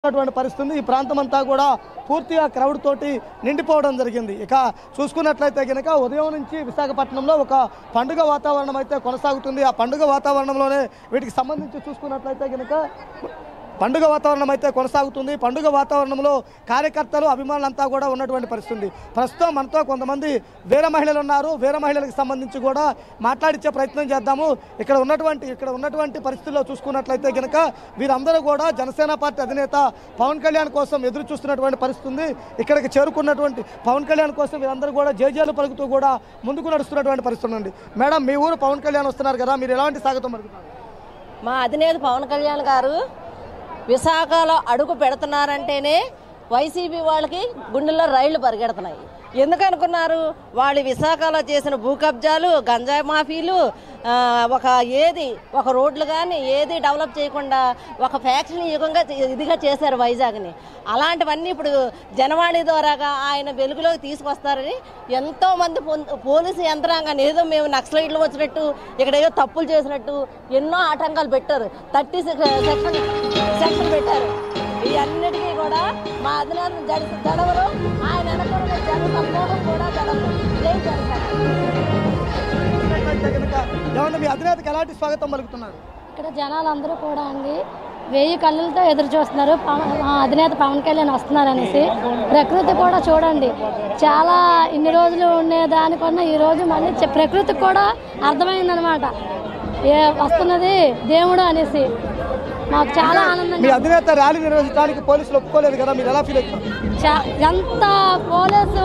ఉన్నటువంటి పరిస్థితి ఉంది. ఈ ప్రాంతం అంతా కూడా పూర్తిగా క్రౌడ్ తోటి నిండిపోవడం జరిగింది ఇక చూసుకున్నట్లయితే కనుక ఉదయం నుంచి విశాఖపట్నంలో ఒక పండుగ వాతావరణం అయితే కొనసాగుతుంది ఆ పండుగ వాతావరణంలోనే వీటికి సంబంధించి చూసుకున్నట్లయితే కనుక పండుగ వాతావరణం అయితే కొనసాగుతుంది పండుగ వాతావరణంలో కార్యకర్తలు అభిమానులంతా కూడా ఉన్నటువంటి పరిస్థితి ఉంది ప్రస్తుతం మనతో కొంతమంది వీర మహిళలు ఉన్నారు వీర మహిళలకు సంబంధించి కూడా మాట్లాడించే ప్రయత్నం చేద్దాము ఇక్కడ ఉన్నటువంటి ఇక్కడ ఉన్నటువంటి పరిస్థితుల్లో చూసుకున్నట్లయితే కనుక వీరందరూ కూడా జనసేన పార్టీ అధినేత పవన్ కళ్యాణ్ కోసం ఎదురు చూస్తున్నటువంటి పరిస్థితి ఉంది ఇక్కడికి చేరుకున్నటువంటి పవన్ కళ్యాణ్ కోసం వీరందరూ కూడా జేజేలు పలుకుతూ కూడా ముందుకు నడుస్తున్నటువంటి పరిస్థితి ఉంది మేడం మీ ఊరు పవన్ కళ్యాణ్ వస్తున్నారు కదా మీరు ఎలాంటి స్వాగతం పలుకుతారు మా అధినేత పవన్ కళ్యాణ్ గారు విశాఖలో అడుగు పెడుతున్నారంటేనే వైసీపీ వాళ్ళకి గుండెల్లో రైళ్లు పరిగెడుతున్నాయి ఎందుకు అనుకున్నారు వాళ్ళు విశాఖలో చేసిన భూ కబ్జాలు గంజాయి మాఫీలు ఆ, ఒక ఏది ఒక రోడ్లు కానీ ఏది డెవలప్ చేయకుండా ఒక ఫ్యాక్టరీ యుగంగా చే- ఇదిగా చేశారు వైజాగ్ని అలాంటివన్నీ ఇప్పుడు జనవాణి ద్వారాగా ఆయన వెలుగులోకి తీసుకొస్తారని ఎంతో మంది పొన్- పోలీసు యంత్రాంగాన్ని ఏదో మేము నక్సలైట్లు వచ్చినట్టు ఇక్కడ ఏదో తప్పులు చేసినట్టు ఎన్నో ఆటంకాలు పెట్టారు థర్టీ సెక్షన్ సెక్షన్ పెట్టారు ఈ అన్నిటికీ కూడా మా అధినేత జడ జడవరు ఆయన వెనకాల జన సమూహం కూడా జడవరు జై జనసేన చూసినట్లయితే కనుక ఏమన్నా మీ అధినేతకి ఎలాంటి స్వాగతం పలుకుతున్నారు ఇక్కడ జనాలందరూ కూడా అండి వెయ్యి కళ్ళతో ఎదురు చూస్తున్నారు పవన్ మా అధినేత పవన్ కళ్యాణ్ వస్తున్నారు అనేసి ప్రకృతి కూడా చూడండి చాలా ఇన్ని రోజులు ఉండే దానికన్నా ఈ రోజు మళ్ళీ చె- ప్రకృతికి కూడా అర్థమైందనమాట ఏ వస్తున్నది దేవుడు అనేసి మాకు చాలా మీ ఆనందంగా అధినేత ర్యాలీ నిర్వహించడానికి పోలీసులు ఒప్పుకోలేదు కదా మీరు ఎలా ఫీల్ అవుతున్నారు చా- ఎంత పోలీసు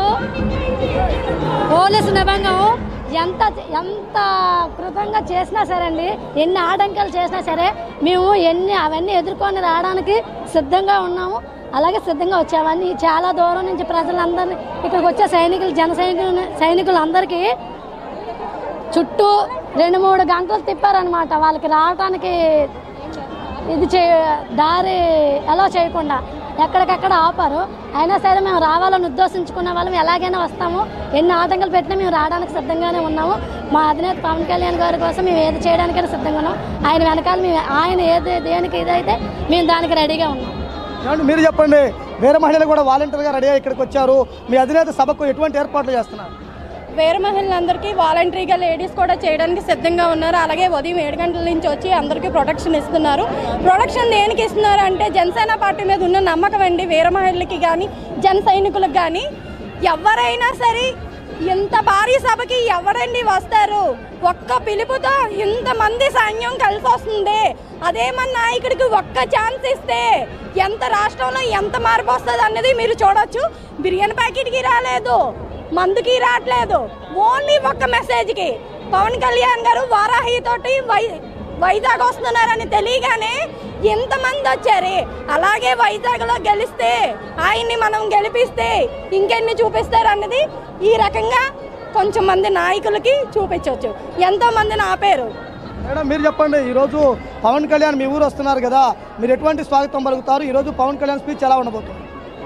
పోలీసు నిబంధన ఎంత ఎంత కృతంగా చేసినా సరే అండి ఎన్ని ఆటంకాలు చేసినా సరే మేము ఎన్ని అవన్నీ ఎదుర్కొని రావడానికి సిద్ధంగా ఉన్నాము అలాగే సిద్ధంగా వచ్చామని చాలా దూరం నుంచి ప్రజలందరినీ ఇక్కడికి వచ్చే సైనికులు జన సైనికులు సైనికులందరికీ చుట్టూ రెండు మూడు గంటలు తిప్పారనమాట వాళ్ళకి రావడానికి ఇది చే దారి ఎలా చేయకుండా ఎక్కడికక్కడ ఆపారు అయినా సరే మేము రావాలని ఉద్దేశించుకున్న వాళ్ళం ఎలాగైనా వస్తాము ఎన్ని ఆటంకాలు పెట్టినా మేము రావడానికి సిద్ధంగానే ఉన్నాము మా అధినేత పవన్ కళ్యాణ్ గారి కోసం మేము ఏది చేయడానికైనా సిద్ధంగా ఉన్నాం ఆయన వెనకాల మేము ఆయన ఏది దేనికి ఇదైతే మేము దానికి రెడీగా ఉన్నాం ఏమండి మీరు చెప్పండి వేరే మహిళలు కూడా వాలంటీర్గా రెడీ అయ్యి ఇక్కడికి వచ్చారు మీ అధినేత సభకు ఎటువంటి ఏర్పాట్లు చేస్తున్నారు వేరే మహిళలందరికీ వాలంటరీగా లేడీస్ కూడా చేయడానికి సిద్ధంగా ఉన్నారు అలాగే ఉదయం ఏడు గంటల నుంచి వచ్చి అందరికీ ప్రొటెక్షన్ ఇస్తున్నారు ప్రొటెక్షన్ దేనికి ఇస్తున్నారు అంటే జనసేన పార్టీ మీద ఉన్న నమ్మకం అండి వేరే మహిళలకి కానీ జన సైనికులకు కానీ ఎవరైనా సరే ఇంత భారీ సభకి ఎవరండి వస్తారు ఒక్క పిలుపుతో ఇంతమంది సైన్యం కలిసి వస్తుంది అదే మన నాయకుడికి ఒక్క ఛాన్స్ ఇస్తే ఎంత రాష్ట్రంలో ఎంత మార్పు వస్తుంది అన్నది మీరు చూడొచ్చు బిర్యానీ ప్యాకెట్కి రాలేదు మందుకి రావట్లేదు ఓన్లీ ఒక్క మెసేజ్కి పవన్ కళ్యాణ్ గారు వారాహి తోటి వై వైజాగ్ వస్తున్నారని తెలియగానే ఎంతమంది వచ్చారు అలాగే వైజాగ్లో గెలిస్తే ఆయన్ని మనం గెలిపిస్తే ఇంకెన్ని చూపిస్తారు అన్నది ఈ రకంగా కొంచెం మంది నాయకులకి చూపించవచ్చు ఎంతో మందిని ఆపారు మేడం మీరు చెప్పండి ఈరోజు పవన్ కళ్యాణ్ మీ ఊరు వస్తున్నారు కదా మీరు ఎటువంటి స్వాగతం పలుకుతారు ఈరోజు పవన్ కళ్యాణ్ స్పీచ్ ఎలా ఉండబోతుంది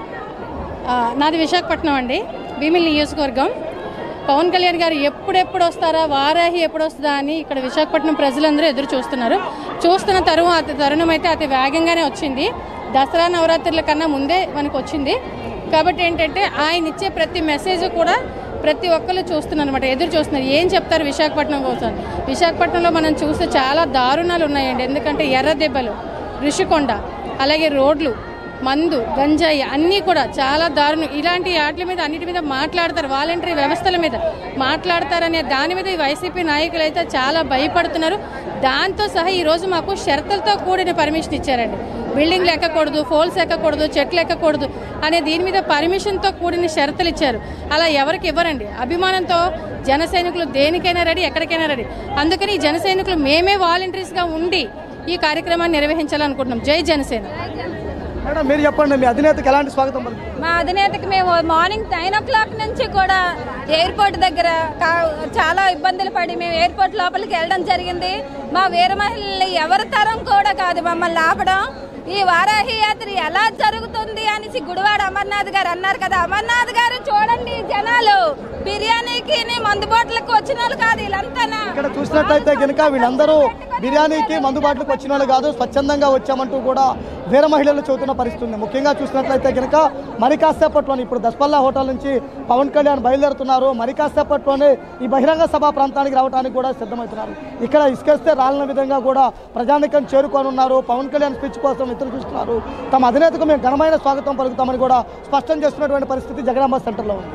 ఆ, నాది విశాఖపట్నం అండి భీమిలి నియోజకవర్గం పవన్ కళ్యాణ్ గారు ఎప్పుడెప్పుడు వస్తారా వారాహి ఎప్పుడు వస్తుందా అని ఇక్కడ విశాఖపట్నం ప్రజలందరూ ఎదురు చూస్తున్నారు చూస్తున్న తరుణం అతి తరుణం అయితే అతి వేగంగానే వచ్చింది దసరా నవరాత్రుల కన్నా ముందే మనకు వచ్చింది కాబట్టి ఏంటంటే ఆయన ఇచ్చే ప్రతి మెసేజ్ కూడా ప్రతి ఒక్కరు చూస్తున్నారు అనమాట ఎదురు చూస్తున్నారు ఏం చెప్తారు విశాఖపట్నం కోసం విశాఖపట్నంలో మనం చూస్తే చాలా దారుణాలు ఉన్నాయండి ఎందుకంటే ఎర్ర దెబ్బలు ఋషికొండ అలాగే రోడ్లు మందు గంజాయి అన్నీ కూడా చాలా దారుణం ఇలాంటి వాటి మీద అన్నిటి మీద మాట్లాడతారు వాలంటరీ వ్యవస్థల మీద మాట్లాడతారనే దాని మీద ఈ వైసీపీ నాయకులు అయితే చాలా భయపడుతున్నారు దాంతో సహా ఈరోజు మాకు షరతులతో కూడిన పర్మిషన్ ఇచ్చారండి బిల్డింగ్లు ఎక్కకూడదు ఫోల్స్ ఎక్కకూడదు చెట్లు ఎక్కకూడదు అనే దీని మీద పర్మిషన్తో కూడిన షరతులు ఇచ్చారు అలా ఎవరికి ఇవ్వరండి అభిమానంతో జన సైనికులు దేనికైనా రెడీ ఎక్కడికైనా రెడీ అందుకని ఈ జన సైనికులు మేమే వాలంటీర్స్గా ఉండి ఈ కార్యక్రమాన్ని నిర్వహించాలనుకుంటున్నాం జై జనసేన మేడం మీరు చెప్పండి మీ అధినేతకి ఎలాంటి స్వాగతం పలుకుతారు మా అధినేతకి మేము మార్నింగ్ నైన్ ఓ క్లాక్ నుంచి కూడా ఎయిర్పోర్ట్ దగ్గర కా- చాలా ఇబ్బందులు పడి మేము ఎయిర్పోర్ట్ లోపలికి వెళ్ళడం జరిగింది మా వీర మహిళలు ఎవరి తరం కూడా కాదు మమ్మల్ని ఆపడం ఈ వారాహి యాత్ర ఎలా జరుగుతుంది అనేసి గుడివాడ అమర్నాథ్ గారు అన్నారు కదా అమర్నాథ్ గారు చూడండి జనాలు బిర్యానీకి మందుబాట్లకు వచ్చిన వాళ్ళు కాదు వీళ్ళంతా ఇక్కడ చూసినట్లయితే కనుక వీళ్ళందరూ బిర్యానీకి మందుబాటులకు వచ్చిన వాళ్ళు కాదు స్వచ్ఛందంగా వచ్చామంటూ కూడా వీర మహిళలు చెబుతున్న పరిస్థితి ఉంది ముఖ్యంగా చూసినట్లయితే కనుక మరి కాసేపట్లోనే ఇప్పుడు దస్పల్లా హోటల్ నుంచి పవన్ కళ్యాణ్ బయలుదేరుతున్నారు మరి కాసేపట్లోనే ఈ బహిరంగ సభా ప్రాంతానికి రావడానికి కూడా సిద్ధమవుతున్నారు ఇక్కడ ఇసుకేస్తే రాలిన విధంగా కూడా ప్రజానికం చేరుకొని ఉన్నారు పవన్ కళ్యాణ్ స్పీచ్ కోసం ఎదురు చూస్తున్నారు తమ అధినేతకు మేము ఘనమైన స్వాగతం పలుకుతామని కూడా స్పష్టం చేస్తున్నటువంటి పరిస్థితి జగదాంబ సెంటర్లో ఉంది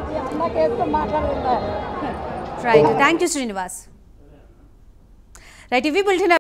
right thank you Srinivas right ఇవి బులెటిన్